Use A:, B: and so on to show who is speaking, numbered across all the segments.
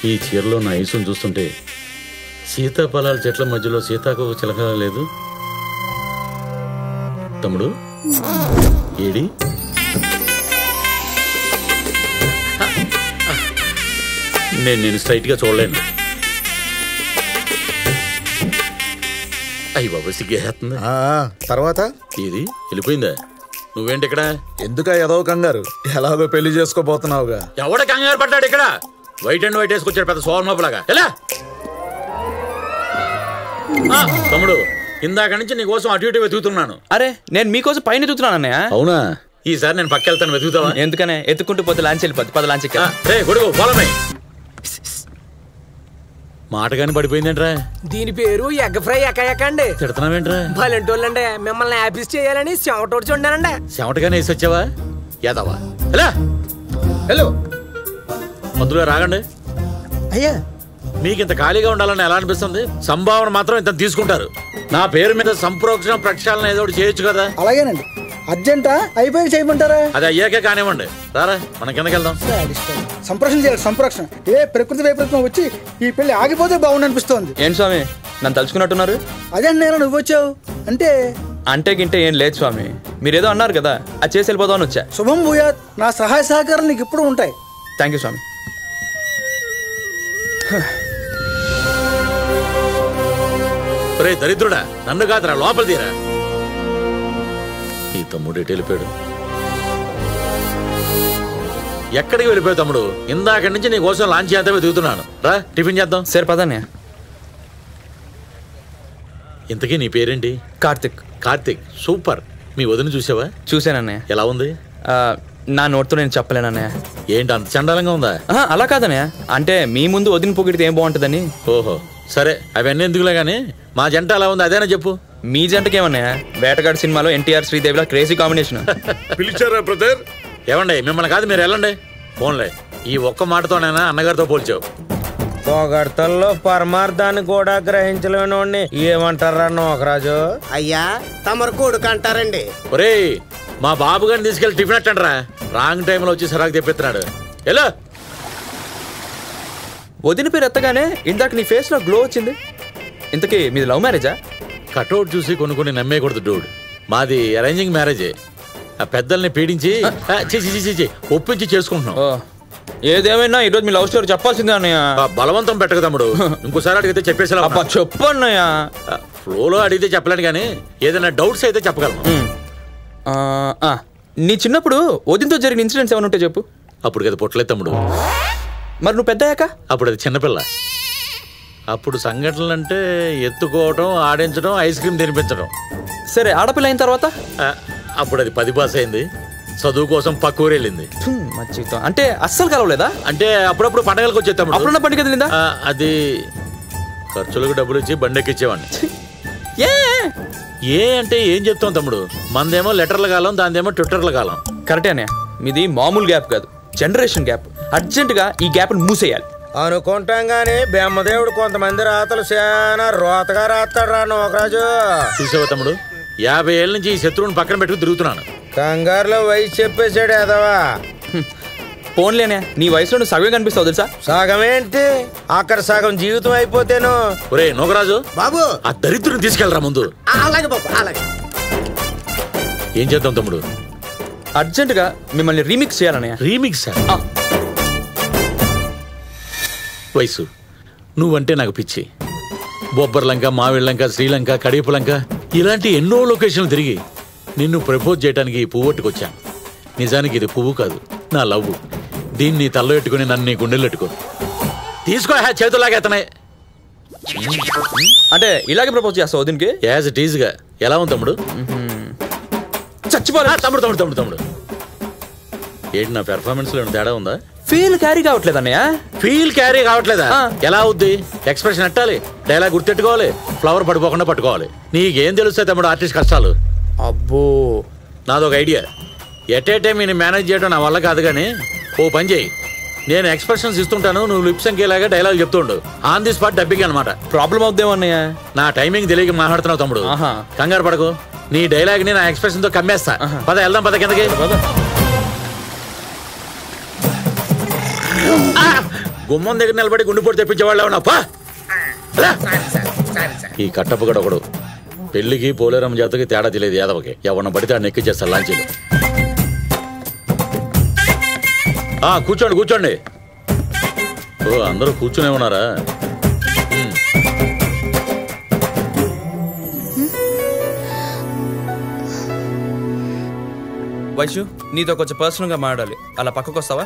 A: ఈ చీరలో నా ఐసును చూస్తుంటే సీతాఫలాల చెట్ల మధ్యలో సీతాకోక చిలక లేదు తమ్ముడు ఏడి నేను నేను స్ట్రైట్గా చూడలేను అయ్యి బాబా సిగ్గేస్తుంది
B: ఆ, తర్వాత
A: ఇది వెళ్ళిపోయిందా నువ్వేంటి ఇక్కడ
B: ఎందుక ఏదో కంగారు ఎలాగో పెళ్లి చేసుకోబోతున్నావుగా
A: ఎవడ కంగారు పడ్డాడు ఇక్కడ వైట్ అండ్ వైట్ వేసుకొచ్చాడు పెద్ద సోమలాగా ఎలా ఆ, తమ్ముడు ఇందాక నుంచి నీ కోసం అటు ఇటు వెతుకుతున్నాను
C: అరే నేను మీకోసం పైన ఎదుగుతున్నాను అన్నయ్య
A: అవునా ఈసారి నేను పక్కెళ్తాను వెతుకుతావా
C: ఎందుకనే ఎత్తుకుంటూ పోతే లాంచ్ వెళ్ళిపోద్ది పద లాంచ్
A: ఆ, రే గొడుగు ఫాలోమై మాట కానీ పడిపోయిందేంట్రా
D: దీని పేరు ఎగ్ ఫ్రై ఎక్కయకండి
A: తిడుతున్నావేంట్రా
D: భలేంటోళ్ళండి మిమ్మల్ని హ్యాపీస్ చేయాలని చెమటోడ్చి ఉండానండి
A: చెమటగానే వేసి వచ్చావా యాదవా ఎలా హలో మందులో రాగండి
E: అయ్యా
A: మీకు ఇంత ఖాళీగా ఉండాలని ఎలా అనిపిస్తుంది సంభావన మాత్రం ఇంత తీసుకుంటారు నా పేరు మీద సంప్రోక్షణ ప్రక్షాళన ఏదో ఒకటి చేయొచ్చు కదా
E: అలాగేనండి అర్జెంటా అయిపోయి చేయమంటారా
A: అది అయ్యాకే కానివ్వండి రారా మన కిందకి వెళ్దాం
E: సంప్రక్షణ చేయాలి సంప్రక్షణ ఏ ప్రకృతి వైపరీత్యం వచ్చి ఈ పెళ్లి ఆగిపోతే బాగుండు అనిపిస్తోంది
C: ఏంటి స్వామి నన్ను తలుచుకున్నట్టున్నారు
E: అదే నేను నువ్వు వచ్చావు అంటే
C: అంటే గింటే ఏం లేదు స్వామి మీరేదో అన్నారు కదా అది చేసి వెళ్ళిపోదామని వచ్చా
E: శుభం భూయాత్ నా సహాయ సహకారాలు నీకు ఎప్పుడు ఉంటాయి
C: థ్యాంక్ యూ స్వామి
A: రే దరిద్రుడా నన్ను కాదురా లోపల తీరా ఈ తమ్ముడు ఎటు వెళ్ళిపోయాడు ఎక్కడికి వెళ్ళిపోయావు తమ్ముడు ఇందాక నుంచి నీ కోసం లాంచ్ చేద్దాం వెతుకుతున్నాను రా టిఫిన్ చేద్దాం
C: సరే పదన్నయ్య
A: ఇంతకీ నీ పేరేంటి
C: కార్తిక్
A: కార్తిక్ సూపర్ మీ వదిన చూసావా
C: చూశానన్నయ్య
A: ఎలా ఉంది
C: ఆ, నా నోట్తో నేను చెప్పలేనన్నయ్య
A: ఏంటి అంత చండాలంగా ఉందా
C: ఆహా, అలా కాదన్నయ్య అంటే మీ ముందు వదిన పొగిడితే ఏం బాగుంటుందని
A: ఓహో సరే అవన్నీ ఎందుకులే గానీ మా జంట ఎలా ఉంది అదేనా చెప్పు
C: మీ జంటకి ఏమన్నయ్య వేటగాడు సినిమాలో ఎన్టీఆర్ శ్రీదేవిలా క్రేజీ కాంబినేషన్
A: పిలిచారా బ్రదర్ ఏమండి మిమ్మల్ని కాదు మీరు వెళ్ళండి ఫోన్లే ఈ ఒక్క మాటతోనైనా అన్నగారితో పోల్చావు
F: పొగడ్తల్లో పరమార్థాన్ని కూడా గ్రహించలేనోడిని ఏమంటారా నోకరాజు
G: అయ్యా తమరు కొడుకు అంటారండి
A: ఒరేయ్ మా బాబు గారిని తీసుకెళ్లి టిఫిన్ అట్టండి రా రాంగ్ టైంలో వచ్చి సరాకు తెప్పిస్తున్నాడు ఎలా
C: వదిన పేరు ఎత్తగానే ఇందాక నీ ఫేస్ లో గ్లో వచ్చింది ఇంతకీ మీది లవ్ మ్యారేజా
A: కటౌట్ చూసి కొన్ని కొన్ని నమ్మేయకూడదు డూడ్ మాది అరేంజింగ్ మ్యారేజే ఆ పెద్దల్ని పీడించి ఆ, చి చి, చి, చి, చి, ఒప్పించి చేసుకుంటున్నాం
C: ఓ ఏదేమైనా ఈరోజు మీ లవ్ స్టోరీ చెప్పాల్సిందే అన్నయ్య
A: ఆ, బలవంతం పెట్టక తమ్ముడు ఇంకోసారి అడిగితే చెప్పేసేలా
C: అబ్బా చెప్పు అన్నయ్య
A: ఫ్లోలో అడిగితే చెప్పలేను కానీ ఏదైనా డౌట్స్ అయితే చెప్పగలను
C: ఉమ్. ఆ, ఆ, నీ చిన్నప్పుడు వదినతో జరిగిన ఇన్సిడెంట్స్ ఏమైనా ఉంటే చెప్పు
A: అప్పుడు కదా పుట్టలేదు తమ్ముడు
C: మరి నువ్వు పెద్ద అయ్యాక
A: అప్పుడు అది చిన్నపిల్ల అప్పుడు సంఘటనలు అంటే ఎత్తుకోవడం ఆడించడం ఐస్ క్రీమ్ తినిపించడం
C: సరే ఆడపిల్ల అయిన తర్వాత
A: ఆ, అప్పుడు అది పది పాస్ అయింది చదువు కోసం పక్కూరు వెళ్ళింది
C: థుమ్, మా జీవితం అంటే అస్సలు కలవలేదా
A: అంటే అప్పుడప్పుడు పండగలకు వచ్చే తమ్ముడు
C: అప్పుడున్న పండుగ తెలిందా
A: ఆ, అది ఖర్చులకు డబ్బులు ఇచ్చి బండెక్కిచ్చేవాడిని
C: ఏ
A: ఏ అంటే ఏం చెప్తాం తమ్ముడు మందేమో లెటర్ల కాలం దాందేమో ట్విట్టర్ల కాలం
C: కరెక్టే అన్నయ్య మీది మామూలు గ్యాప్ కాదు జనరేషన్ గ్యాప్ అర్జెంటుగా ఈ గ్యాప్ని మూసేయాలి
F: అనుకుంటాం గాని బెమ్మదేవుడు కొంతమంది రాతలు చాలా రోతగా రాస్తాడు రా నోకరాజు
A: చూసావా తమ్ముడు యాభై ఏళ్ళ నుంచి ఈ శత్రువుని పక్కన పెట్టుకుని తిరుగుతున్నాను
F: కంగారులో వయసు చెప్పేశాడు ఎదవా
C: పోన్లేనే నీ వయసులో నువ్వు సగమే కనిపిస్తావు తెలుసా
F: సగం ఏంటి అక్కడ సగం జీవితం అయిపోతేను
A: ఒరే నోగరాజు
G: బాబు
A: ఆ దరిద్రుని తీసుకెళ్ళరా ముందు
G: ఆ, అలాగే బాబు అలాగే
A: ఏం చేద్దాం తమ్ముడు
C: అర్జెంటుగా మిమ్మల్ని రీమిక్స్ చేయాలన్నయ్య
A: రీమిక్స్
C: ఆ,
A: వయసు నువ్వంటే నాకు పిచ్చి బొబ్బర్లంక మావిళ్ళంక శ్రీలంక కడియపులంక ఇలాంటి ఎన్నో లొకేషన్లు తిరిగి నిన్ను ప్రపోజ్ చేయడానికి ఈ పువ్వు పట్టుకొచ్చాను నిజానికి ఇది పువ్వు కాదు నా లవ్వు దీన్ని తల్లో పెట్టుకుని నన్ను నీ గుండెలు పెట్టుకో తీసుకో హ్యా చేతులాగా అతనే
C: అంటే ఇలాగే ప్రపోజ్ చేస్తావు దీనికి
A: యాజ్ ఇట్ ఈజ్గా ఎలా ఉంది తమ్ముడు
C: చచ్చిపోలే
A: ఆ, తమ్ముడు తమ్ముడు తమ్ముడు తమ్ముడు ఏంటి నా పెర్ఫార్మెన్స్ లో ఏమైనా తేడా ఉందా
C: ఫీల్ క్యారీ కావట్లేదు అన్నయ్య
A: ఫీల్ క్యారీ కావట్లేదా
C: ఆ.
A: ఎలా అవుద్ది ఎక్స్ప్రెషన్ ఎట్టాలి డైలాగ్ గుర్తెట్టుకోవాలి ఫ్లవర్ పడిపోకుండా పట్టుకోవాలి నీకేం తెలుస్తాయి తమ్ముడు ఆర్టిస్ట్ కష్టాలు
C: అబ్బో
A: నాదొక ఐడియా ఎట్ ఏ టైం నేను మేనేజ్ చేయడం నా వల్ల కాదు కానీ ఓ పని చేయి నేను ఎక్స్ప్రెషన్స్ ఇస్తుంటాను నువ్వు లిప్ సంఖ్యలాగా డైలాగ్ చెప్తుండు ఆన్ ది స్పాట్ డబ్బింగ్ అనమాట
C: ప్రాబ్లం అవుద్దేమో అన్నయ్య
A: నా టైమింగ్ తెలియక మాట్లాడుతున్నావు తమ్ముడు
C: ఆహా.
A: కంగారు పడకు నీ డైలాగ్ ని నా ఎక్స్ప్రెషన్ తో కమ్మేస్తా
C: ఆహా.
A: పద వెళ్దాం పద కిందకి
C: పద.
A: ఆ! గుమ్మం దగ్గర నిలబడి గుండెపోటు తెప్పించేవాళ్ళు అవునా పా రా. ఈ కట్టప్పగడ ఒకడు పెళ్లికి పోలేరమ్మ జాతకి తేడా తెలియదు యాదవకి ఎవరిని పడితే ఆ నెక్కి చేస్తారు లాంచీలు ఆ కూర్చోండి కూర్చోండి ఓ అందరూ కూర్చునే ఉన్నారా ఉమ్.
C: వైషు నీతో కొంచెం పర్సనల్గా మాట్లాడాలి అలా పక్కకు వస్తావా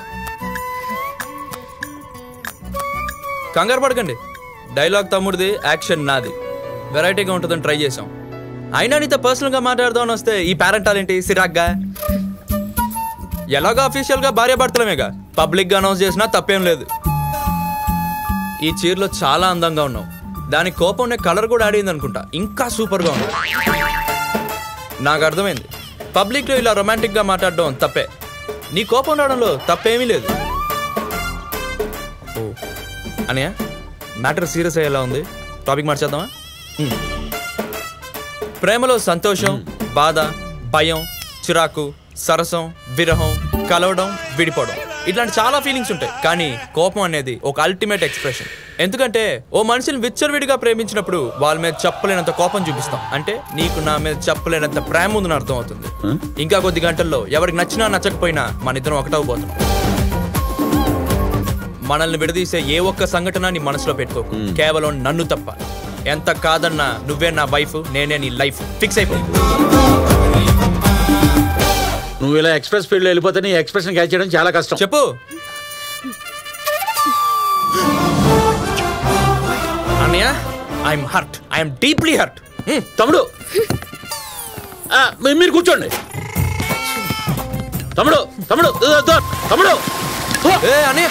C: కంగారు పడకండి డైలాగ్ తమ్ముడిది యాక్షన్ నాది వెరైటీగా ఉంటుందని ట్రై చేసాం అయినా నీతో పర్సనల్గా మాట్లాడదామని వస్తే ఈ పేరెంటాల్ ఏంటి సిరాగ్గా ఎలాగో అఫీషియల్గా భార్య భర్తలమేగా పబ్లిక్గా అనౌన్స్ చేసినా తప్పేం లేదు ఈ చీరలో చాలా అందంగా ఉన్నావు దాని కోపం కలర్ కూడా ఆడింది అనుకుంటా ఇంకా సూపర్గా ఉన్నావు నాకు అర్థమైంది పబ్లిక్లో ఇలా రొమాంటిక్గా మాట్లాడడం తప్పే నీ కోపం రావడంలో తప్పేమీ లేదు ఓ అనయ్య మ్యాటర్ సీరియస్ అయ్యేలా ఉంది టాపిక్ మార్చేద్దామా ఉమ్. ప్రేమలో సంతోషం బాధ భయం చిరాకు సరసం విరహం కలవడం విడిపోవడం ఇట్లాంటి చాలా ఫీలింగ్స్ ఉంటాయి కానీ కోపం అనేది ఒక అల్టిమేట్ ఎక్స్ప్రెషన్ ఎందుకంటే ఓ మనిషిని విచ్చలవిడిగా ప్రేమించినప్పుడు వాళ్ళ మీద చెప్పలేనంత కోపం చూపిస్తాం అంటే నీకు నా మీద చెప్పలేనంత ప్రేమ ఉందని అర్థం అవుతుంది ఇంకా కొద్ది గంటల్లో ఎవరికి నచ్చినా నచ్చకపోయినా మన ఇద్దరం ఒకటవబోతున్నాం మనల్ని విడదీసే ఏ ఒక్క సంఘటన నీ మనసులో పెట్టుకోకు కేవలం నన్ను తప్ప ఎంత కాదన్నా నువ్వే నా వైఫ్ నేనే నీ లైఫ్ ఫిక్స్ అయిపోయి
A: నువ్వు ఇలా ఎక్స్ప్రెస్ స్పీడ్ లో వెళ్ళిపోతే నీ ఎక్స్ప్రెషన్ క్యాచ్ చేయడం చాలా కష్టం
C: చెప్పు అన్నయ్య I'm hurt I'm deeply hurt
A: తమ్ముడు ఆ, మీ- మీరు కూర్చోండి తమ్ముడు తమ్ముడు దో, దో, తమ్ముడు
C: ఏ అన్నయ్య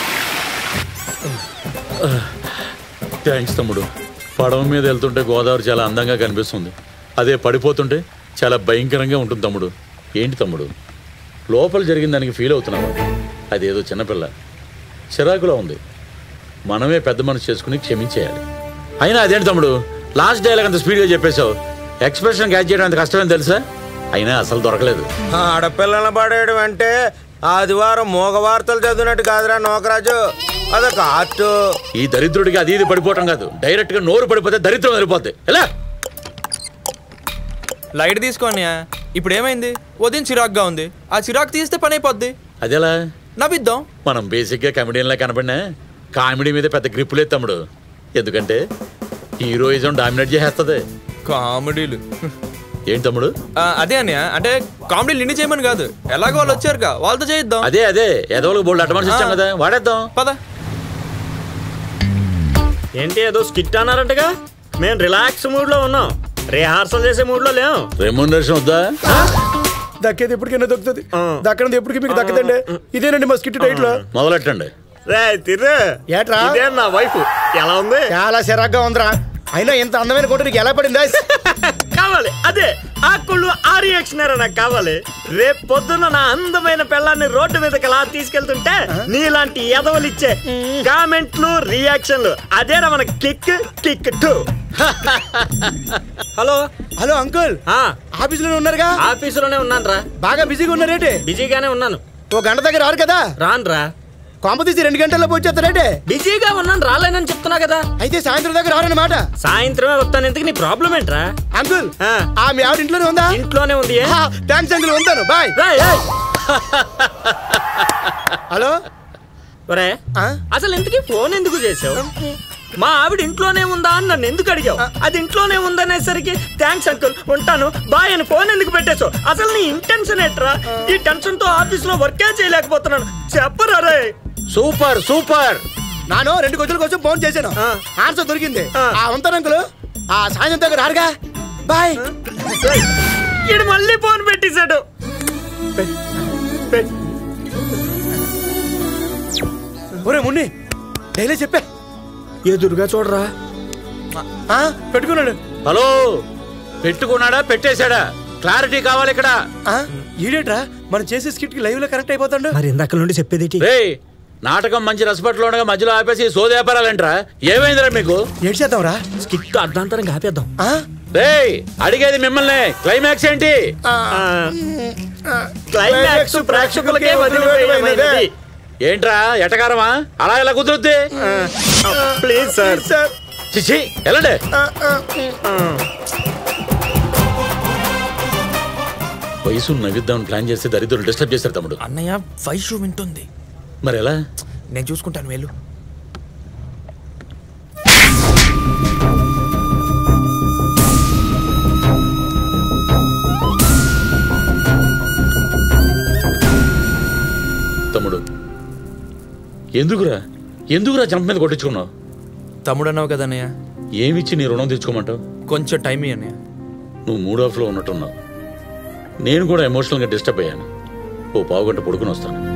A: థ్యాంక్స్ తమ్ముడు పడవ మీద వెళ్తుంటే గోదావరి చాలా అందంగా కనిపిస్తుంది అదే పడిపోతుంటే చాలా భయంకరంగా ఉంటుంది తమ్ముడు ఏంటి తమ్ముడు లోపల జరిగిన దానికి ఫీల్ అవుతున్నావా అదేదో చిన్నపిల్ల చిరాకులో ఉంది మనమే పెద్ద మనసు చేసుకుని క్షమించేయాలి అయినా అదేంటి తమ్ముడు లాస్ట్ డైలాగ్ అంత స్పీడ్గా చెప్పేశావు ఎక్స్ప్రెషన్ క్యాచ్ చేయడం అంత కష్టమని తెలుసా అయినా అసలు దొరకలేదు
F: ఆడపిల్లల పడేయడం అంటే ఆదివారం మోగ వార్తలు చదివినట్టు కాదురా నోకరాజు అదొక ఆర్ట్
A: ఈ దరిద్రుడికి అది ఇది పడిపోవటం కాదు డైరెక్ట్ గా నోరు పడిపోతే దరిద్రం వెళ్ళిపోద్ది ఎలా
C: లైట్ తీసుకో అన్నయ్య ఇప్పుడు ఏమైంది ఉదయం చిరాగ్గా ఉంది ఆ చిరాకు తీస్తే పని అయిపోద్ది
A: అదెలా
C: నవ్విద్దాం
A: మనం బేసిక్ గా కమెడియన్లా కనపడినా కామెడీ మీద పెద్ద గ్రిప్ లేదు తమ్ముడు ఎందుకంటే హీరోయిజం డామినేట్ చేసేస్తుంది
C: కామెడీలు
A: ఏంటి తమ్ముడు
C: ఆ, అదే అన్నయ్య అంటే కామెడీలు నిన్ను చేయమని కాదు ఎలాగో వాళ్ళు వచ్చారుగా వాళ్ళతో చేయిద్దాం
A: అదే అదే ఎదవలకు బోల్డ్ అడ్వాన్స్ ఇచ్చాం కదా వాడేద్దాం
C: పద
H: ఏంటి ఏదో స్కిట్ అన్నారంటగా మేము రిలాక్స్ మూడ్ లో ఉన్నాం రిహార్సల్ చేసే మూడ్ లో లేం
A: రెమ్యూనరేషన్ వద్దా
E: దక్కేది ఎప్పటికైనా దొరుకుతుంది దక్కనది ఎప్పటికీ మీకు దక్కదండి ఇదేనండి మా స్కిట్ టైట్ లో
A: మొదలెట్టండి
H: రే తిర్రు
E: ఏట్రా?
H: ఇదే నా వైఫ్ ఎలా ఉంది
E: చాలా చిరాగ్గా ఉందిరా అయినా ఇంత అందమైన కోట నీకు ఎలా పడిందా
H: కావాలి అదే ఆ కుళ్ళు ఆ రియాక్షన్ నాకు కావాలి రేపు పొద్దున్న నా అందమైన పిల్లాన్ని రోడ్డు మీదకి అలా తీసుకెళ్తుంటే నీలాంటి ఎదవలు ఇచ్చే కామెంట్లు రియాక్షన్లు అదేరా మన kick kick two hello
E: hello uncle
H: ఆ
E: ఆఫీసులో ఉన్నారుగా
H: ఆఫీసులోనే ఉన్నాను రా
E: బాగా బిజీగా ఉన్నారేటి
H: బిజీగానే ఉన్నాను
E: ఓ గంట దగ్గర రారు కదా
H: రాను రా
E: కొంప తీసి రెండు గంటల్లో వచ్చేస్తారేటే
H: బిజీగా ఉన్నాను రాలేనని చెప్తున్నా కదా
E: అయితే సాయంత్రం దగ్గర రారన్నమాట
H: సాయంత్రమే వస్తాను ఎందుకు నీ ప్రాబ్లం ఏంట్రా
E: అంకుల్
H: ఆ.
E: ఆ మీ ఆవిడ ఇంట్లోనే ఉందా
H: ఇంట్లోనే ఉంది ఏ?
E: థ్యాంక్స్ అంకుల్ ఉంటాను బాయ్
H: రేయ్, ఏయ్.
E: హలో
H: ఒరే
E: ఆ?
H: అసలు ఎందుకు ఫోన్ ఎందుకు చేసావు మా ఆవిడ ఇంట్లోనే ఉందా అని నన్ను ఎందుకు అడిగావు అది ఇంట్లోనే ఉందనేసరికి థ్యాంక్స్ అంకుల్ ఉంటాను బాయ్ అని ఫోన్ ఎందుకు పెట్టేశావు అసలు నీ ఇంటెన్షన్ ఏంట్రా ఈ టెన్షన్ తో ఆఫీస్ లో వర్కే చేయలేకపోతున్నాను చెప్పరా రే
A: సూపర్ సూపర్
E: నాను రెండు గొజ్జల కోసం ఫోన్ చేశాను
H: ఆ.
E: ఆన్సర్ దొరికింది
H: ఆ.
E: ఆ ఉంటాను అంకుల్ ఆ సాయంత్రం దగ్గర రారుగా బాయ్
H: ఈడు మళ్ళీ ఫోన్ పెట్టేశాడు
E: ఒరే మున్ని డైలీ చెప్పా
F: ఎదురుగా చూడరా
E: ఆ, పెట్టుకున్నాడు
A: హలో పెట్టుకున్నాడా పెట్టేశాడా క్లారిటీ కావాలి ఇక్కడ
E: ఆ, ఈడేట్రా మనం చేసే స్కిట్ కి లైవ్ లో కనెక్ట్ అయిపోతాడు
F: మరి ఇందాక నుండి చెప్పేది
A: రే నాటకం మంచి రసపట్లో ఉండగా మధ్యలో ఆపేసి సోది వ్యాపారాలంటరా ఏమైందిరా మీకు
E: ఏడు చేద్దాం రా
F: స్కిట్ అర్ధాంతరంగా ఆపేద్దాం
A: రే అడిగేది మిమ్మల్ని క్లైమాక్స్ ఏంటి
H: క్లైమాక్స్ ప్రేక్షకులకే వదిలివేయమైనది
A: ఏంట్రా ఎటకారమా అలా ఎలా కుదురుద్ది
H: ప్లీజ్ సార్ సార్
A: చిచ్చి వెళ్ళండి వయసు నవ్విద్దామని ప్లాన్ చేస్తే దరిద్రులు డిస్టర్బ్ చేశారు తమ్ముడు
C: అన్నయ్య వైషు వింటుంది
A: మరి ఎలా
C: నేను చూసుకుంటాను వేలు
A: తమ్ముడు ఎందుకురా ఎందుకురా జంప్ మీద కొట్టించుకున్నావు
C: తమ్ముడు అన్నావు కదా అన్నయ్య
A: ఏమిచ్చి నీ రుణం తెచ్చుకోమంటావు
C: కొంచెం టైం ఇయ్యి అన్నయ్య
A: నువ్వు మూడ్ ఆఫ్లో ఉన్నట్టున్నావు నేను కూడా ఎమోషనల్గా డిస్టర్బ్ అయ్యాను ఓ పావు గంట పడుకుని వస్తాను